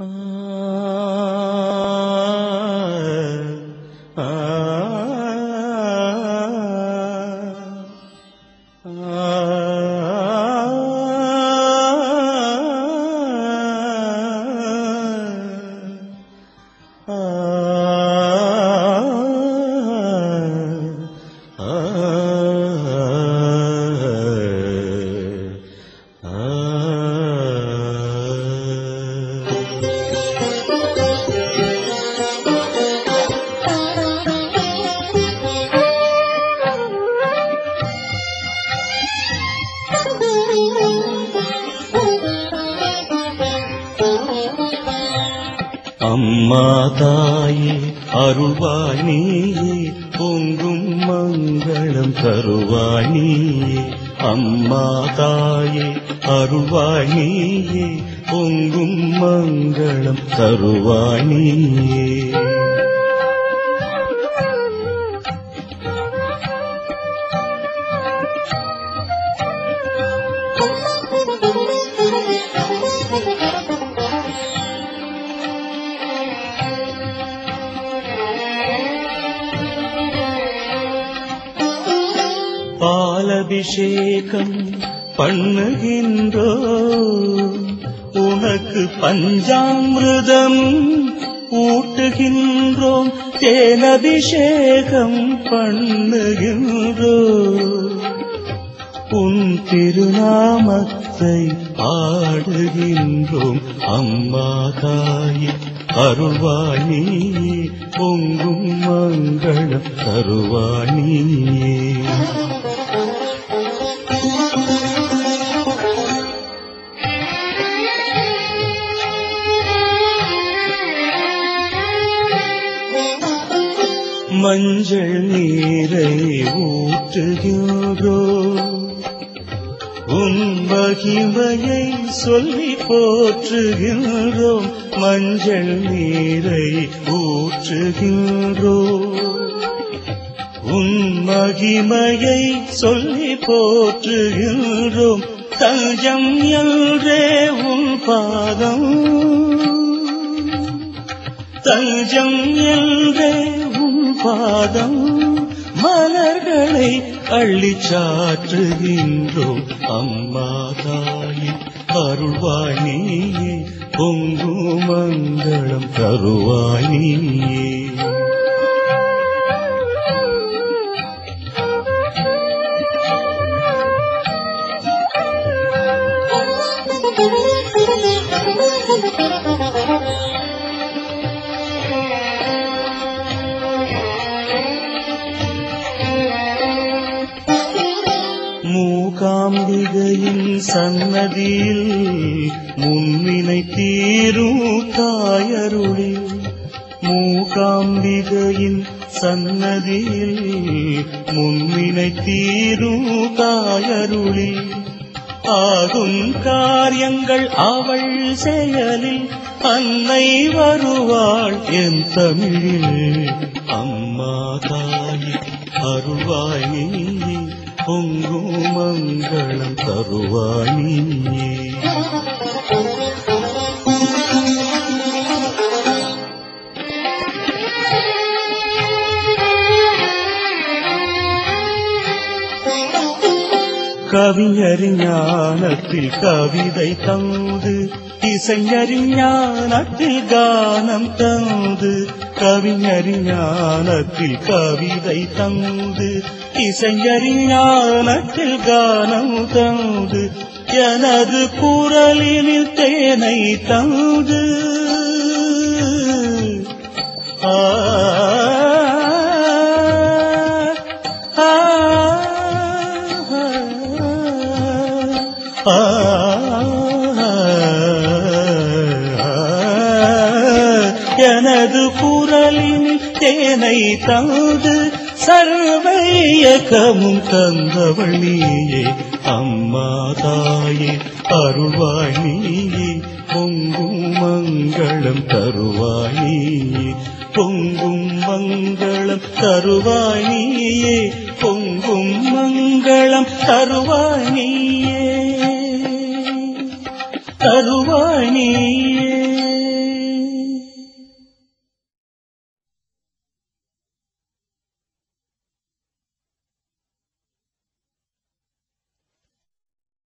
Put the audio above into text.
அம்மா தாயே அருள்வாய் நீயே பொங்கும் மங்களம் தருவாய் நீயே அம்மா தாயே அருள்வாய் நீயே பொங்கும் மங்களம் தருவாய் நீயே பாலபிஷேகம் பண்ணுகின்றோ உனக்கு பஞ்சாமிருதம் ஊட்டுகின்றோம் தேனபிஷேகம் பண்ணுகின்றோ உன் திருநாமத்தை ஆடுகின்றோம் அம்மா தாயே அருள்வாய் நீயே பொங்கும் மங்களம் தருவாய் நீயே மஞ்சள் நீரை ஊற்றுகின்றோ உன் மகிமையை சொல்லி போற்றுகின்றோம் மஞ்சள் நீரை ஊற்றுகின்றோ உன் மகிமையை சொல்லி போற்றுகின்றோம் தஞ்சம் என்றே உன் பாதம் தஞ்சம் என்றே உன் பாதம் மலர்களை அள்ளிச் சாற்றுகின்றோம் அம்மா தாயே அருள்வாய் நீயே பொங்கு மங்களம் தருவாய் நீயே மூகாம்பிகையின் சன்னதியில் முன்னினை தீரும் தாயருளி மூகாம்பிகையின் சன்னதியில் முன்னினை தீரும் தாயருளி ஆகும் காரியங்கள் அவள் செயலில் அன்னை வருவாள் என் தமிழில் அம்மா தாயே அருள்வாய் நீயே பொங்கும் மங்களம் தருவாய் நீயே கவிஞறிஞானத்தில் கவிதை தந்து இசைஞறிஞானத்தில் கானம் தந்து கவிஞறிஞானத்தில் கவிதை தந்து இசைஞறிஞானத்தில் கானம் தந்து எனது குரலினில் தேனை தந்து ஆ எனது குரலின் தேனை தந்து சர்வையகமும் தந்தவள் நீயே அம்மா தாயே அருள்வாய் நீயே பொங்கும் மங்களம் தருவாய் நீயே பொங்கும் மங்களம் தருவாய் நீயே பொங்கும் மங்களம் தருவாய் நீயே தருவாய் நீயே